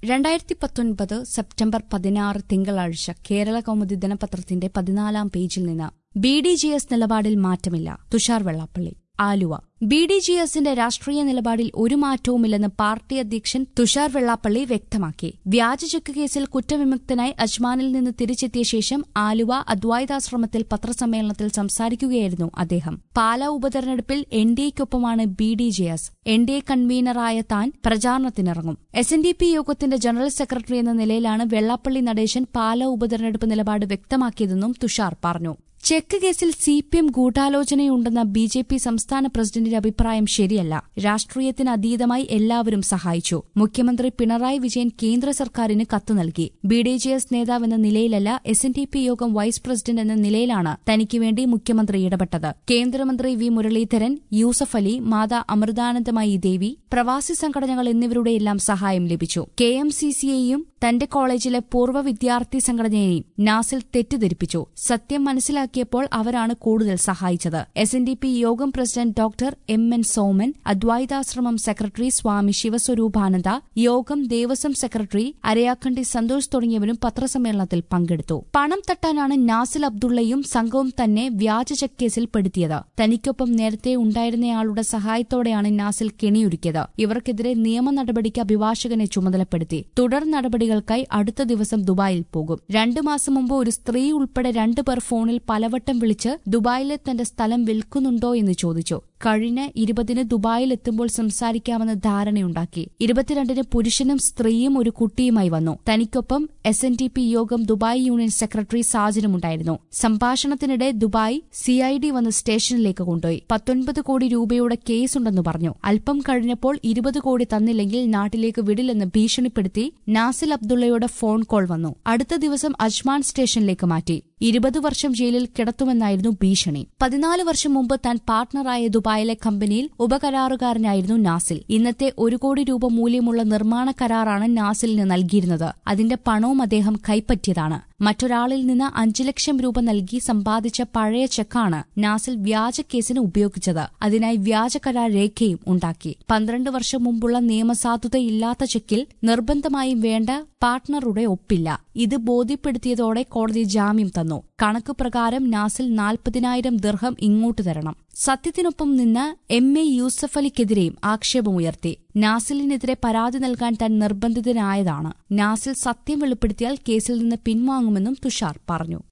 രണ്ടായിരത്തി പത്തൊൻപത് സെപ്റ്റംബർ പതിനാറ് തിങ്കളാഴ്ച കേരള കൗമുദി ദിനപത്രത്തിന്റെ പതിനാലാം പേജിൽ നിന്ന് ബി ഡി ജി എസ് നിലപാടിൽ മാറ്റമില്ല Thushar Vellappally Aluva B D G എസിന്റെ രാഷ്ട്രീയ നിലപാടിൽ ഒരു മാറ്റവുമില്ലെന്ന് പാർട്ടി അധ്യക്ഷൻ തുഷാർ വെള്ളാപ്പള്ളി വ്യക്തമാക്കി വ്യാജ ചെക്ക് കേസിൽ കുറ്റവിമുക്തനായി അജ്മാനിൽ നിന്ന് തിരിച്ചെത്തിയ ശേഷം ആലുവ അദ്വൈതാശ്രമത്തിൽ പത്രസമ്മേളനത്തിൽ സംസാരിക്കുകയായിരുന്നു അദ്ദേഹം പാലാ ഉപതെരഞ്ഞെടുപ്പിൽ എൻ ഡി എക്കൊപ്പമാണ് B D J S N D A കൺവീനറായ താൻ പ്രചാരണത്തിനിറങ്ങും എസ് എൻ ഡി പി യോഗത്തിന്റെ ജനറൽ സെക്രട്ടറി എന്ന നിലയിലാണ് വെള്ളാപ്പള്ളി നടേശൻ പാലാ ഉപതെരഞ്ഞെടുപ്പ് നിലപാട് വ്യക്തമാക്കിയതെന്നും തുഷാർ പറഞ്ഞു ചെക്ക് കേസിൽ സി പി എം ഗൂഢാലോചനയുണ്ടെന്ന ബി ജെ പി സംസ്ഥാന പ്രസിഡന്റിന്റെ അഭിപ്രായം ശരിയല്ല രാഷ്ട്രീയത്തിന് അതീതമായി എല്ലാവരും സഹായിച്ചു മുഖ്യമന്ത്രി പിണറായി വിജയൻ കേന്ദ്ര സർക്കാരിന് കത്ത് നൽകി ബി ഡി ജെ എസ് നേതാവെന്ന നിലയിലല്ല എസ് എൻ ഡി പി യോഗം വൈസ് പ്രസിഡന്റ് എന്ന നിലയിലാണ് തനിക്ക് വേണ്ടി മുഖ്യമന്ത്രി ഇടപെട്ടത് കേന്ദ്രമന്ത്രി വി മുരളീധരൻ യൂസഫ് അലി മാതാ അമൃതാനന്ദമയി ദേവി പ്രവാസി സംഘടനകൾ എന്നിവരുടെയെല്ലാം സഹായം ലഭിച്ചു കെ എം സി സിയെയും തന്റെ കോളേജിലെ പൂർവ്വ വിദ്യാർത്ഥി സംഘടനയെയും നാസിൽ തെറ്റിദ്ധരിപ്പിച്ചു സത്യം മനസ്സിലാക്കിയപ്പോൾ അവരാണ് കൂടുതൽ സഹായിച്ചത് എസ് എൻ ഡി പി യോഗം president doctor M N Soman അദ്വൈതാശ്രമം സെക്രട്ടറി സ്വാമി ശിവസ്വരൂപാനന്ദ യോഗം ദേവസ്വം സെക്രട്ടറി അരയാഖണ്ഡി സന്തോഷ് തുടങ്ങിയവരും പത്രസമ്മേളനത്തിൽ പങ്കെടുത്തു പണം തട്ടാനാണ് നാസിൽ അബ്ദുള്ളയും സംഘവും തന്നെ വ്യാജ ചെക്ക് കേസിൽ പെടുത്തിയത് തനിക്കൊപ്പം നേരത്തെ ഉണ്ടായിരുന്നയാളുടെ സഹായത്തോടെയാണ് നാസിൽ കെണിയൊരുക്കിയത് ഇവർക്കെതിരെ നിയമ നടപടിക്ക് അഭിഭാഷകനെ ചുമതലപ്പെടുത്തി തുടർ നടപടികൾക്കായി അടുത്ത ദിവസം ദുബായിൽ പോകും രണ്ടു മാസം മുമ്പ് ഒരു സ്ത്രീ ഉൾപ്പെടെ രണ്ടുപേർ ഫോണിൽ പലവട്ടം വിളിച്ച് ദുബായിലെ തന്റെ സ്ഥലം വിൽക്കുന്നുണ്ടോ എന്ന് ചോദിച്ചു കഴിഞ്ഞ ഇരുപതിന് ദുബായിലെത്തുമ്പോൾ സംസാരിക്കാമെന്ന് ധാരണയുണ്ടാക്കി ഇരുപത്തിരണ്ടിന് പുരുഷനും സ്ത്രീയും ഒരു കുട്ടിയുമായി വന്നു തനിക്കൊപ്പം എസ് എൻ ടി പി യോഗം ദുബായ് യൂണിയൻ സെക്രട്ടറി സാജനുമുണ്ടായിരുന്നു സംഭാഷണത്തിനിടെ ദുബായ് സിഐഡി വന്ന് സ്റ്റേഷനിലേക്ക് കൊണ്ടുപോയി പത്തൊൻപത് കോടി രൂപയുടെ കേസുണ്ടെന്ന് പറഞ്ഞു അല്പം കഴിഞ്ഞപ്പോൾ ഇരുപത് കോടി തന്നില്ലെങ്കിൽ നാട്ടിലേക്ക് വിടില്ലെന്ന് ഭീഷണിപ്പെടുത്തി നാസിൽ അബ്ദുള്ളയുടെ ഫോൺ കോൾ വന്നു അടുത്ത ദിവസം അജ്മാൻ സ്റ്റേഷനിലേക്ക് മാറ്റി ഇരുപത് വർഷം ജയിലിൽ കിടത്തുമെന്നായിരുന്നു ഭീഷണി പതിനാല് വർഷം മുമ്പ് താൻ പാർട്ണറായ ദുബായിലെ കമ്പനിയിൽ ഉപകരാറുകാരനായിരുന്നു നാസിൽ ഇന്നത്തെ ഒരു കോടി രൂപ മൂല്യമുള്ള നിർമ്മാണ കരാറാണ് നാസിലിന് നൽകിയിരുന്നത് അതിന്റെ പണവും അദ്ദേഹം കൈപ്പറ്റിയതാണ് മറ്റൊരാളിൽ നിന്ന് അഞ്ചു ലക്ഷം രൂപ നൽകി സമ്പാദിച്ച പഴയ ചെക്കാണ് നാസിൽ വ്യാജ കേസിന് ഉപയോഗിച്ചത് അതിനായി വ്യാജ കരാർ രേഖയും ഉണ്ടാക്കി പന്ത്രണ്ട് വർഷം മുമ്പുള്ള നിയമസാധുതയില്ലാത്ത ചെക്കിൽ നിർബന്ധമായും വേണ്ട പാർട്ണറുടെ ഒപ്പില്ല ഇത് ബോധ്യപ്പെടുത്തിയതോടെ കോടതി ജാമ്യം തന്നു കണക്ക് പ്രകാരം നാസിൽ നാൽപ്പതിനായിരം ദീർഘം ഇങ്ങോട്ട് തരണം സത്യത്തിനൊപ്പം നിന്ന് എം എ യൂസഫ് അലിക്കെതിരെയും ആക്ഷേപമുയർത്തി നാസിലിനെതിരെ പരാതി നൽകാൻ താൻ നിർബന്ധിതനായതാണ് നാസിൽ സത്യം വെളിപ്പെടുത്തിയാൽ കേസിൽ നിന്ന് പിൻവാങ്ങുമെന്നും തുഷാർ പറഞ്ഞു